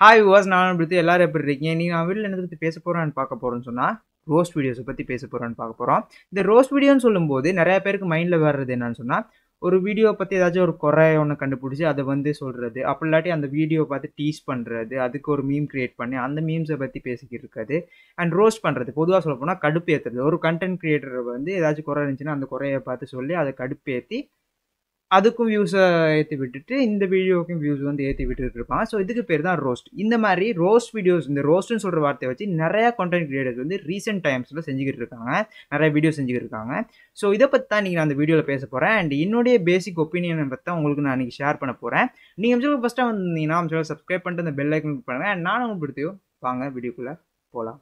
hi was நான் பற்றி எல்லாரும் எப்படி இருக்கீங்க நீ நான் வீட்டில் என்ன பற்றி பேச போகிறேன்னு பார்க்க போகிறேன்னு சொன்னால் ரோஸ்ட் வீடியோஸை பற்றி பேச போகிறோன்னு பார்க்க போகிறோம் இந்த ரோஸ்ட் வீடியோன்னு சொல்லும்போது நிறைய பேருக்கு மைண்டில் வர்றது என்னன்னு சொன்னால் ஒரு வீடியோ பற்றி ஏதாச்சும் ஒரு குறை ஒன்று கண்டுபிடிச்சி அதை வந்து சொல்கிறது அப்படி இல்லாட்டி அந்த வீடியோ பார்த்து டீஸ் பண்ணுறது அதுக்கு ஒரு மீம் கிரியேட் பண்ணி அந்த மீம்ஸை பற்றி பேசிக்கிட்டு இருக்காது அண்ட் ரோஸ்ட் பண்ணுறது பொதுவாக சொல்ல போனால் கடுப்பு ஏற்றுறது ஒரு கண்டென்ட் கிரியேட்டர் வந்து ஏதாச்சும் குறை இருந்துச்சுன்னா அந்த குறையை பார்த்து சொல்லி அதை கடுப்பேற்றி அதுக்கும் வியூஸை ஏற்றி விட்டுட்டு இந்த வீடியோக்கும் வியூஸ் வந்து ஏற்றி விட்டுட்டு இருப்பாங்க ஸோ இதுக்கு பேர் தான் ரோஸ்ட் இந்த மாதிரி ரோஸ்ட் வீடியோஸ் இந்த ரோஸ்ட்னு சொல்கிற வார்த்தையை வச்சு நிறையா கண்டென்ட் கிரியேட்டர்ஸ் வந்து ரீசெண்ட் டைம்ஸில் செஞ்சுக்கிட்டு இருக்காங்க நிறைய வீடியோ செஞ்சுக்கிட்டு இருக்காங்க ஸோ இதை பற்றி தான் நீங்கள் அந்த வீடியோவில் பேச போகிறேன் அண்ட் என்னுடைய பேசிக் ஒப்பீனியனை பற்றி தான் உங்களுக்கு நான் இன்றைக்கி ஷேர் பண்ண போகிறேன் நீங்கள் அம்சம் ஃபஸ்ட்டாக வந்தீங்கன்னா அம்சம் சப்ஸ்கிரைப் பண்ணிட்டு அந்த பெல் ஐக்கன் பண்ணுங்கள் அண்ட் நான் உங்களுக்கு பிடித்தையோ வாங்க வீடியோக்குள்ளே போகலாம்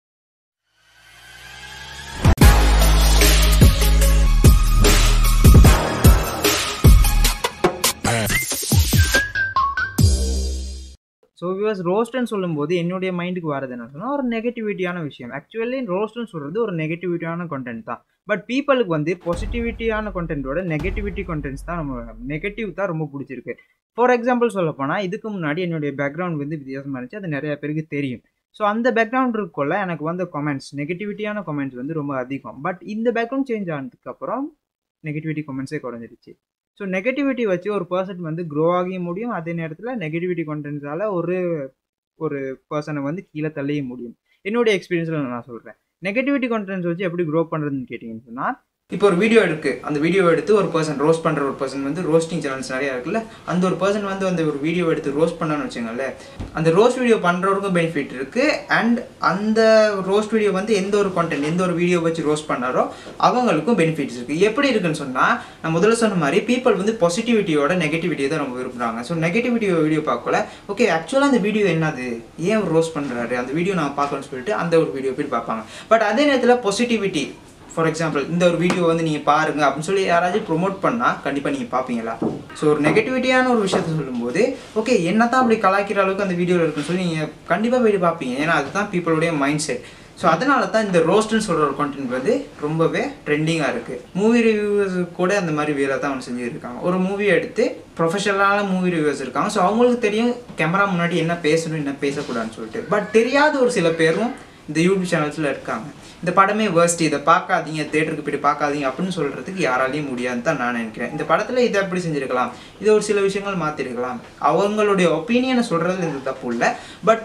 ஸோ வியூஸ் ரோஸ்ட்னு சொல்லும்போது என்னுடைய மைண்டுக்கு வரது என்ன சொன்னால் ஒரு நெகட்டிவிட்டியான விஷயம் ஆக்சுவலி ரோஸ்ட்னு சொல்கிறது ஒரு நெகட்டிவிட்டியான கண்டென்ட் தான் பட் பீப்புளுக்கு வந்து பாசிட்டிவிட்டியான கண்டென்ட்டோட நெகட்டிவிட்டி கண்டென்ட்ஸ் தான் நம்ம நெகட்டிவ் தான் ரொம்ப பிடிச்சிருக்கு ஃபார் எக்ஸாம்பிள் சொல்ல போனால் இதுக்கு முன்னாடி என்னுடைய பேக்ரவுண்ட் வந்து வித்தியாசமாக இருந்துச்சு அது நிறைய பேருக்கு தெரியும் ஸோ அந்த பேக்ரவுண்ட் இருக்குள்ள எனக்கு வந்த கமெண்ட்ஸ் நெகட்டிவிட்டியான கமெண்ட்ஸ் வந்து ரொம்ப அதிகம் பட் இந்த பேக்ரவுண்ட் சேஞ்ச் ஆனதுக்கப்புறம் நெகட்டிவிட்டி கமெண்ட்ஸே குறைஞ்சிருச்சு ஸோ நெகட்டிவிட்டி வச்சு ஒரு பர்சன் வந்து க்ரோ ஆகிய முடியும் அதே நேரத்தில் நெகட்டிவிட்டி கண்டென்ட்ஸால் ஒரு ஒரு பர்சனை வந்து கீழே தள்ளிய முடியும் என்னுடைய எக்ஸ்பீரியன்ஸில் நான் சொல்கிறேன் நெகட்டிவிட்டி கண்டென்ட்ஸ் வச்சு எப்படி க்ரோ பண்ணுறதுன்னு கேட்டிங்கன்னு சொன்னால் இப்போ ஒரு வீடியோ இருக்கு அந்த வீடியோ எடுத்து ஒரு பர்சன் ரோஸ்ட் பண்ணுற ஒரு பர்சன் வந்து ரோஸ்டிங் சேனல்ஸ் நிறையா இருக்குல்ல அந்த ஒரு பர்சன் வந்து அந்த ஒரு வீடியோ எடுத்து ரோஸ்ட் பண்ணான்னு வச்சுங்களேன் அந்த ரோஸ்ட் வீடியோ பண்ணுறவருக்கும் பெனிஃபிட் இருக்கு அண்ட் அந்த ரோஸ்ட் வீடியோ வந்து எந்த ஒரு கான்டென்ட் எந்த ஒரு வீடியோ வச்சு ரோஸ்ட் பண்ணாரோ அவங்களுக்கும் பெனிஃபிட்ஸ் இருக்கு எப்படி இருக்குன்னு சொன்னால் நான் முதல்ல சொன்ன மாதிரி பீப்புள் வந்து பாசிட்டிவிட்டியோட நெகட்டிவிட்டியை தான் ரொம்ப விரும்புகிறாங்க ஸோ நெகட்டிவிட்டி வீடியோ பார்க்கல ஓகே ஆக்சுவலாக அந்த வீடியோ என்னது ஏன் ரோஸ்ட் பண்ணுறாரு அந்த வீடியோ நான் பார்க்கணும்னு சொல்லிட்டு அந்த ஒரு வீடியோ போய் பார்ப்பாங்க பட் அதே நேரத்தில் பாசிட்டிவிட்டி ஃபார் எக்ஸாம்பிள் இந்த ஒரு வீடியோ வந்து நீங்கள் பாருங்க அப்படின்னு சொல்லி யாராச்சும் ப்ரொமோட் பண்ணால் கண்டிப்பாக நீங்கள் பார்ப்பீங்களா ஸோ ஒரு நெகட்டிவிட்டியான ஒரு விஷயத்த சொல்லும்போது ஓகே என்ன தான் அப்படி கலாய்க்கிற அளவுக்கு அந்த வீடியோவில் இருக்குன்னு சொல்லி நீங்கள் கண்டிப்பாக போய் பார்ப்பீங்க ஏன்னா அதுதான் பீப்புளுடைய மைண்ட் செட் ஸோ அதனால தான் இந்த ரோஸ்ட்னு சொல்கிற ஒரு கான்டென்ட் வந்து ரொம்பவே ட்ரெண்டிங்காக இருக்குது மூவி ரிவ்யூவர்ஸ் கூட அந்த மாதிரி வேலை தான் அவங்க செஞ்சுருக்காங்க ஒரு மூவி எடுத்து ப்ரொஃபஷனலான மூவி ரிவ்யூவர்ஸ் இருக்காங்க ஸோ அவங்களுக்கு தெரியும் கேமரா முன்னாடி என்ன பேசணும் என்ன பேசக்கூடாதுன்னு சொல்லிட்டு பட் தெரியாத ஒரு சில பேரும் இந்த யூடியூப் சேனல்ஸில் இருக்காங்க இந்த படமே வேர்ஸ்ட் இதை பார்க்காதீங்க தேட்டருக்கு போய்ட்டு பார்க்காதீங்க அப்படின்னு சொல்கிறதுக்கு யாராலையும் முடியாதுன்னு தான் நான் நினைக்கிறேன் இந்த படத்தில் இதை எப்படி செஞ்சுருக்கலாம் இதை ஒரு சில விஷயங்கள் மாற்றிருக்கலாம் அவங்களுடைய ஒப்பீனியனை சொல்கிறது இது தப்பு இல்லை பட்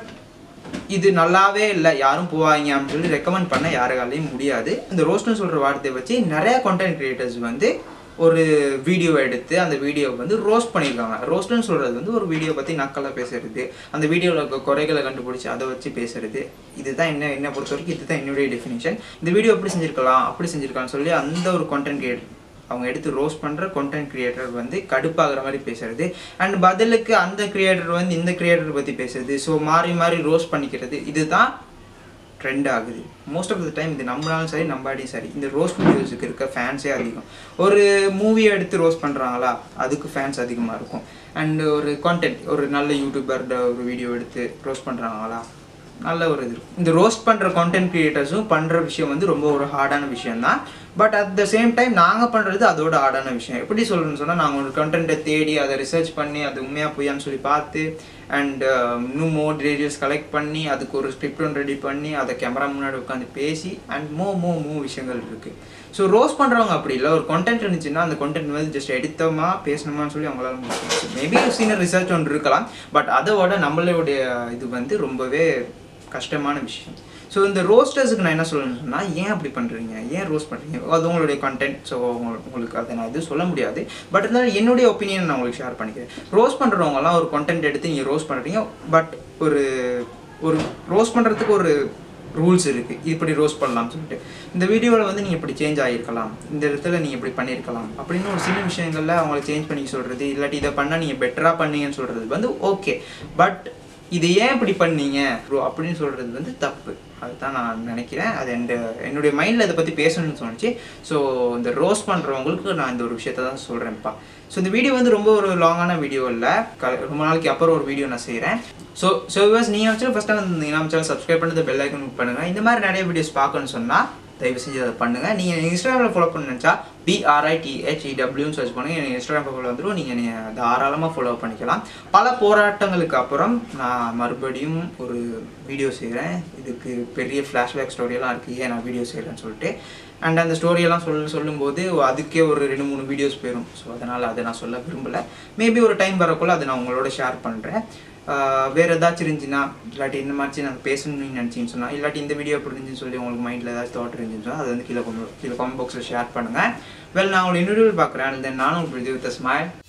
இது நல்லாவே இல்லை யாரும் போவாங்க அப்படின்னு சொல்லி ரெக்கமெண்ட் பண்ண யாராலையும் முடியாது இந்த ரோஸ்ட்னு சொல்கிற வார்த்தையை வச்சு நிறைய கண்டென்ட் கிரியேட்டர்ஸ் வந்து ஒரு வீடியோ எடுத்து அந்த வீடியோவை வந்து ரோஸ்ட் பண்ணியிருக்காங்க ரோஸ்ட்னு சொல்கிறது வந்து ஒரு வீடியோ பற்றி நக்கலாக பேசுறது அந்த வீடியோவில் இருக்க குறைகளை கண்டுபிடிச்சி அதை வச்சு பேசுறது இதுதான் என்ன என்ன பொறுத்த வரைக்கும் இதுதான் என்னுடைய டெஃபினேஷன் இந்த வீடியோ எப்படி செஞ்சுருக்கலாம் அப்படி செஞ்சுருக்கான்னு சொல்லி அந்த ஒரு கண்டென்ட் கிரியேட்டர் அவங்க எடுத்து ரோஸ்ட் பண்ணுற கண்டென்ட் கிரியேட்டர் வந்து கடுப்பாகிற மாதிரி பேசுறது அண்ட் பதிலுக்கு அந்த கிரியேட்டர் வந்து இந்த கிரியேட்டர் பற்றி பேசுறது ஸோ மாறி மாறி ரோஸ்ட் பண்ணிக்கிறது இதுதான் ட்ரெண்ட் ஆகுது மோஸ்ட் ஆஃப் த டைம் இது நம்பினாலும் சரி நம்பாடியும் சரி இந்த ரோஸ்ட் வீடியோஸுக்கு இருக்க ஃபேன்ஸே அதிகம் ஒரு மூவியை எடுத்து ரோஸ்ட் பண்ணுறாங்களா அதுக்கு ஃபேன்ஸ் அதிகமாக இருக்கும் அண்ட் ஒரு கான்டென்ட் ஒரு நல்ல யூடியூபர்ட ஒரு வீடியோ எடுத்து ரோஸ்ட் பண்ணுறாங்களா நல்ல ஒரு இது இந்த ரோஸ்ட் பண்ணுற கான்டென்ட் கிரியேட்டர்ஸும் பண்ணுற விஷயம் வந்து ரொம்ப ஒரு ஹார்டான விஷயம் தான் but at the same time நாங்கள் பண்ணுறது அதோட ஹார்டான விஷயம் எப்படி சொல்லணும்னு சொன்னால் நாங்கள் ஒரு கண்டென்ட்டை தேடி அதை ரிசர்ச் பண்ணி அது உண்மையாக பொய்யான்னு சொல்லி பார்த்து அண்ட் இன்னும் மோர் டீட்டெயில்ஸ் கலெக்ட் பண்ணி அதுக்கு ஒரு ஸ்கிரிப்ட் ஒன்று ரெடி பண்ணி அதை கேமரா முன்னாடி உட்காந்து பேசி அண்ட் மோ மோ மோ விஷயங்கள் இருக்குது ஸோ ரோஸ் பண்ணுறவங்க அப்படி இல்லை ஒரு கண்டென்ட் இருந்துச்சுன்னா அந்த கண்டென்ட் வந்து ஜஸ்ட் எடுத்தோமா பேசணுமான்னு சொல்லி அவங்களால முடியும் மேபி சீனியர் ரிசர்ச் ஒன்று இருக்கலாம் பட் அதோட நம்மளுடைய இது வந்து ரொம்பவே கஷ்டமான விஷயம் ஸோ இந்த ரோஸ்டர்ஸுக்கு நான் என்ன சொல்லணும்னு சொன்னால் ஏன் அப்படி பண்ணுறீங்க ஏன் ரோஸ்ட் பண்ணுறீங்க அது உங்களுடைய கண்டென்ட் ஸோ உங்களுக்கு அதை நான் எதுவும் சொல்ல முடியாது பட் இருந்தாலும் என்னுடைய ஒப்பீனியன் நான் உங்களுக்கு ஷேர் பண்ணிக்கிறேன் ரோஸ்ட் பண்ணுறவங்கலாம் ஒரு கண்டென்ட் எடுத்து நீங்கள் ரோஸ்ட் பண்ணுறீங்க பட் ஒரு ஒரு ரோஸ்ட் பண்ணுறதுக்கு ஒரு ரூல்ஸ் இருக்குது இப்படி ரோஸ்ட் பண்ணலாம்னு சொல்லிட்டு இந்த வீடியோவில் வந்து நீங்கள் இப்படி சேஞ்ச் ஆகிருக்கலாம் இந்த இடத்துல நீங்கள் இப்படி பண்ணியிருக்கலாம் அப்படின்னு ஒரு சின்ன விஷயங்களில் அவங்கள சேஞ்ச் பண்ணி சொல்கிறது இல்லாட்டி இதை பண்ணால் நீங்கள் பெட்டராக பண்ணீங்கன்னு சொல்கிறது வந்து ஓகே பட் இது ஏன் இப்படி பண்ணீங்க ப்ரோ அப்படின்னு சொல்கிறது வந்து தப்பு அதுதான் நான் நினைக்கிறேன் அது என் என்னுடைய மைண்டில் இதை பற்றி பேசணும்னு தோணுச்சு ஸோ இந்த ரோஸ்ட் பண்ணுறவங்களுக்கு நான் இந்த ஒரு விஷயத்த தான் சொல்கிறேன்ப்பா ஸோ இந்த வீடியோ வந்து ரொம்ப ஒரு லாங்கான வீடியோ இல்லை ரொம்ப நாளைக்கு அப்புறம் ஒரு வீடியோ நான் செய்கிறேன் ஸோ ஸோ விவர்ஸ் நீங்கள் ஆக்சுவலாக ஃபஸ்ட்டாக வந்து நம்ம சேனல் சப்ஸ்கிரைப் பண்ணி பெல் ஐக்கன் பண்ணுங்கள் இந்த மாதிரி நிறைய வீடியோஸ் பார்க்கணும்னு சொன்னால் தயவு செஞ்சு அதை பண்ணுங்கள் நீங்கள் இன்ஸ்டாகிராமில் ஃபாலோ பண்ண நினச்சா பிஆர்ஐடிஹெச்இடபிள்யூன்னு சர்ச் பண்ணுங்க எனக்கு இன்ஸ்டாகிராம் ப்ரொஃபைல் வந்துடும் நீங்கள் என்னை தாராளமாக ஃபாலோ பண்ணிக்கலாம் பல போராட்டங்களுக்கு அப்புறம் நான் மறுபடியும் ஒரு வீடியோ செய்கிறேன் இதுக்கு பெரிய ஃப்ளாஷ்பேக் ஸ்டோரியெல்லாம் இருக்குது ஏன் நான் வீடியோ செய்கிறேன்னு சொல்லிட்டு அண்ட் அந்த ஸ்டோரியெல்லாம் சொல்ல சொல்லும்போது அதுக்கே ஒரு ரெண்டு மூணு வீடியோஸ் போயிடும் ஸோ அதனால் அதை நான் சொல்ல விரும்பலை மேபி ஒரு டைம் வரக்குள்ள அதை நான் உங்களோட ஷேர் பண்ணுறேன் வேறு ஏதாச்சும் இருந்துச்சுன்னா இல்லாட்டி இந்த மாதிரி நான் பேசணும்னு நினச்சின்னு சொன்னால் இல்லாட்டி இந்த வீடியோ எப்படி இருந்துச்சுன்னு சொல்லி உங்களுக்கு மைண்டில் ஏதாச்சும் தாட் இருந்துச்சுன்னு சொன்னால் அது வந்து கீழே கொண்டு கீழே காமெண்ட் பாக்ஸில் ஷேர் பண்ணுங்கள் வெல் நான் உங்களை இன்டர்வியூ பார்க்குறேன் தென் நானும் உங்களுக்கு வித் ஸ்மைல்